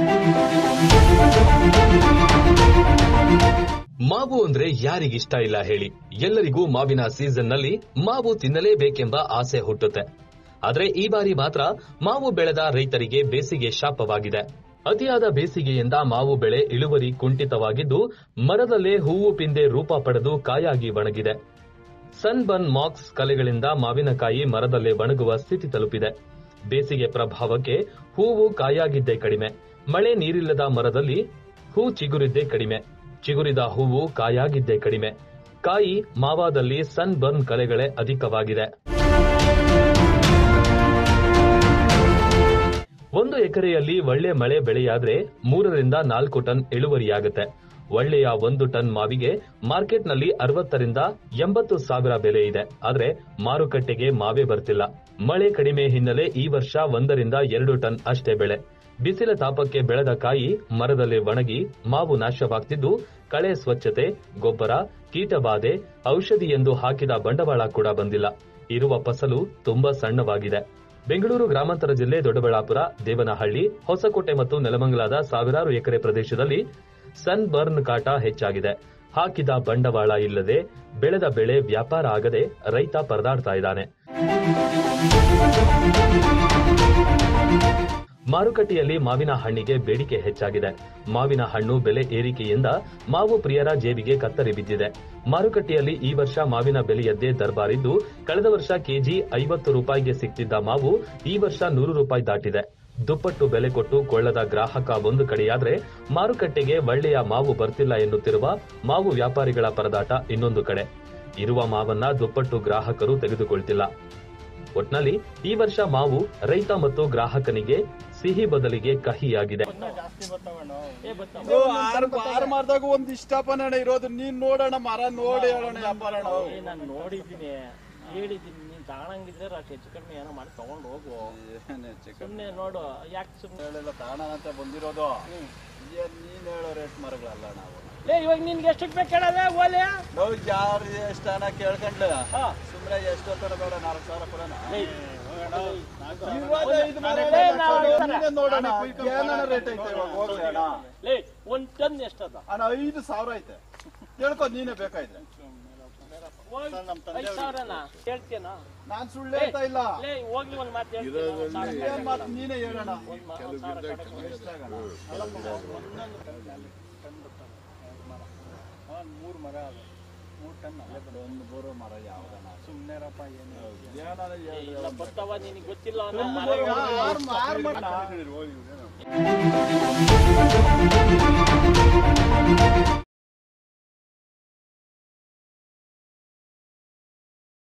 ಮಾವು ಅಂದ್ರೆ ಯಾರಿಗಿಷ್ಟ ಇಲ್ಲ ಹೇಳಿ ಎಲ್ಲರಿಗೂ ಮಾವಿನ ಸೀಸನ್ ನಲ್ಲಿ ಮಾವು ತಿನ್ನಲೇಬೇಕೆಂಬ ಆಸೆ ಹುಟ್ಟುತ್ತೆ ಆದ್ರೆ ಈ ಬಾರಿ ಮಾತ್ರ ಮಾವು ಬೆಳೆದ ರೈತರಿಗೆ ಬೇಸಿಗೆ ಶಾಪವಾಗಿದೆ ಅತಿಯಾದ ಬೇಸಿಗೆಯಿಂದ ಮಾವು ಬೆಳೆ ಇಳುವರಿ ಕುಂಠಿತವಾಗಿದ್ದು ಮರದಲ್ಲೇ ಹೂವು ಪಿಂದೆ ರೂಪ ಪಡೆದು ಕಾಯಾಗಿ ಒಣಗಿದೆ ಸನ್ ಬನ್ ಮಾಕ್ಸ್ ಕಲೆಗಳಿಂದ ಮಾವಿನಕಾಯಿ ಮರದಲ್ಲೇ ಒಣಗುವ ಸ್ಥಿತಿ ತಲುಪಿದೆ ಬೇಸಿಗೆ ಪ್ರಭಾವಕ್ಕೆ ಹೂವು ಕಾಯಾಗಿದ್ದೇ ಕಡಿಮೆ ಮಳೆ ನೀರಿಲ್ಲದ ಮರದಲ್ಲಿ ಹೂ ಚಿಗುರಿದ್ದೇ ಕಡಿಮೆ ಚಿಗುರಿದ ಹೂವು ಕಾಯಾಗಿದ್ದೇ ಕಡಿಮೆ ಕಾಯಿ ಮಾವಾದಲ್ಲಿ ಸನ್ ಬರ್ನ್ ಕಲೆಗಳೇ ಅಧಿಕವಾಗಿದೆ ಒಂದು ಎಕರೆಯಲ್ಲಿ ಒಳ್ಳೆ ಮಳೆ ಬೆಳೆಯಾದ್ರೆ ಮೂರರಿಂದ ನಾಲ್ಕು ಟನ್ ಇಳುವರಿಯಾಗುತ್ತೆ ಒಳ್ಳೆಯ ಒಂದು ಟನ್ ಮಾವಿಗೆ ಮಾರ್ಕೆಟ್ನಲ್ಲಿ ಅರವತ್ತರಿಂದ ಎಂಬತ್ತು ಸಾವಿರ ಬೆಲೆ ಇದೆ ಆದ್ರೆ ಮಾರುಕಟ್ಟೆಗೆ ಮಾವೇ ಬರ್ತಿಲ್ಲ ಮಳೆ ಕಡಿಮೆ ಹಿನ್ನೆಲೆ ಈ ವರ್ಷ ಒಂದರಿಂದ ಎರಡು ಟನ್ ಅಷ್ಟೇ ಬೆಳೆ ಬಿಸಿಲ ತಾಪಕ್ಕೆ ಬೆಳೆದ ಕಾಯಿ ಮರದಲ್ಲಿ ಒಣಗಿ ಮಾವು ನಾಶವಾಗ್ತಿದ್ದು ಕಳೆ ಸ್ವಚ್ಛತೆ ಗೊಬ್ಬರ ಕೀಟಬಾಧೆ ಔಷಧಿ ಎಂದು ಹಾಕಿದ ಬಂಡವಾಳ ಕೂಡ ಬಂದಿಲ್ಲ ಇರುವ ಫಸಲು ತುಂಬಾ ಸಣ್ಣವಾಗಿದೆ ಬೆಂಗಳೂರು ಗ್ರಾಮಾಂತರ ಜಿಲ್ಲೆ ದೊಡ್ಡಬಳ್ಳಾಪುರ ದೇವನಹಳ್ಳಿ ಹೊಸಕೋಟೆ ಮತ್ತು ನೆಲಮಂಗಲದ ಸಾವಿರಾರು ಎಕರೆ ಪ್ರದೇಶದಲ್ಲಿ ಸನ್ ಬರ್ನ್ ಕಾಟ ಹೆಚ್ಚಾಗಿದೆ ಹಾಕಿದ ಬಂಡವಾಳ ಇಲ್ಲದೆ ಬೆಳೆದ ಬೆಳೆ ವ್ಯಾಪಾರ ಆಗದೆ ರೈತ ಪರದಾಡ್ತಾ ಇದ್ದಾನೆ ಮಾರುಕಟ್ಟೆಯಲ್ಲಿ ಮಾವಿನ ಹಣ್ಣಿಗೆ ಬೇಡಿಕೆ ಹೆಚ್ಚಾಗಿದೆ ಮಾವಿನ ಹಣ್ಣು ಬೆಲೆ ಏರಿಕೆಯಿಂದ ಮಾವು ಪ್ರಿಯರ ಜೇಬಿಗೆ ಕತ್ತರಿ ಬಿದ್ದಿದೆ ಮಾರುಕಟ್ಟೆಯಲ್ಲಿ ಈ ವರ್ಷ ಮಾವಿನ ಬೆಲೆಯದ್ದೇ ದರ್ಬಾರಿದ್ದು ಕಳೆದ ವರ್ಷ ಕೆಜಿ ಐವತ್ತು ರೂಪಾಯಿಗೆ ಸಿಗ್ತಿದ್ದ ಮಾವು ಈ ವರ್ಷ ನೂರು ರೂಪಾಯಿ ದಾಟಿದೆ ದುಪ್ಪಟ್ಟು ಬೆಲೆ ಕೊಟ್ಟು ಕೊಳ್ಳದ ಗ್ರಾಹಕ ಒಂದು ಕಡೆಯಾದ್ರೆ ಮಾರುಕಟ್ಟೆಗೆ ಒಳ್ಳೆಯ ಮಾವು ಬರ್ತಿಲ್ಲ ಎನ್ನುತ್ತಿರುವ ಮಾವು ವ್ಯಾಪಾರಿಗಳ ಪರದಾಟ ಇನ್ನೊಂದು ಕಡೆ ಇರುವ ಮಾವನ್ನ ದುಪ್ಪಟ್ಟು ಗ್ರಾಹಕರು ತೆಗೆದುಕೊಳ್ತಿಲ್ಲ ಒಟ್ನಲ್ಲಿ ಈ ವರ್ಷ ಮಾವು ರೈತ ಮತ್ತು ಗ್ರಾಹಕನಿಗೆ ಸಿಹಿ ಬದಲಿಗೆ ಕಹಿಯಾಗಿದೆ ಇದು ಆರು ಆರು ಮಾರ್ದಾಗ ಒಂದ್ ಇಷ್ಟಪನ ಇರೋದು ನೀನ್ ನೋಡೋಣ ಮರ ನೋಡಿ ಹೇಳೋಣ ವ್ಯಾಪಾರ ಏ, ನಾನ್ ನೋಡಿದ್ದೀನಿ ಹೇಳಿದ್ದೀನಿ ನೀನ್ ತಗೊಳಂಗಿದ್ರೆ ಅಷ್ಟು ಹೆಚ್ಚು ಕಡಿಮೆ ಏನೋ ಮಾಡಿ ತಗೊಂಡು ಹೋಗು ಸುಮ್ನೆ ನೋಡು ಯಾಕೆ ಸುಮ್ನೆ ಹೇಳಿಲ್ಲ ತಾಣ ಅಂತ ಬಂದಿರೋದು ಏನ್ ನೀನ್ ಹೇಳೋ ರೇಟ್ ಮರಗಳಲ್ಲ ನಾವು ಲೇ ಇವಾಗ ನಿನ್ಗೆ ಎಷ್ಟಕ್ಕೆ ಬೇಕು ಹೇಳದೆ ಓಲೆ ನಾವು ಯಾರು ಎಷ್ಟನ ಕೇಳ್ಕೊಂಡ್ಲ ಸುಮ್ನೆ ಎಷ್ಟೊತ್ತರ ಬೇಡ ನಾಲ್ಕು ಸಾವಿರ ಕೊಡೋಣ ಇರೋದೇ ಐದು ಮರ ಏ, ನಾವು ನೀನೇ ನೋಡೋಣ ಏನಾನ ರೇಟ್ ಐತೆ ಇವಾಗ ಹೋಗ್ಲಿ ಅಣ್ಣ ಲೇ ಒಂದ್ ಟನ್ ಎಷ್ಟದ ಅಣ್ಣ ಐದು ಸಾವಿರ ಐತೆ ಕೇಳ್ಕೊ ನೀನೇ ಬೇಕಾಯ್ತು ಹೋಗಿ ಐದ್ ಸಾವಿರನಾ ಹೇಳ್ತೀನಾ ನಾನ್ ಸುಳ್ಳು ಹೇಳ್ತಾ ಇಲ್ಲ ಲೇ ಹೋಗ್ಲಿ ಒಂದ್ ಮಾತು ಹೇಳ್ತೀನಿ ಒಂದ್ ಸಾವಿರ ಏನ್ ಮಾತು ನೀನೇ ಹೇಳೋಣ ಒಂದ್ ಮ- ಒಂದ್ ಸಾವಿರ ಕಡಿಮೆ. ಮೂರ್ ಮರ ಮೂರ್ ಟನ್ ಒಂದು ಬೋರೋ ಮರ ಯಾವ್ದನ ಸುಮ್ನೆ ರಪ್ಪ ಏನು ಇಲ್ಲ ಬರ್ತಾವ ನಿನಗೆ ಗೊತ್ತಿಲ್ಲ ಅನ್ನೋ ಒಂದು ಮರಗಳು. ಬೋರೋ ಆರು ಆರು ಮರ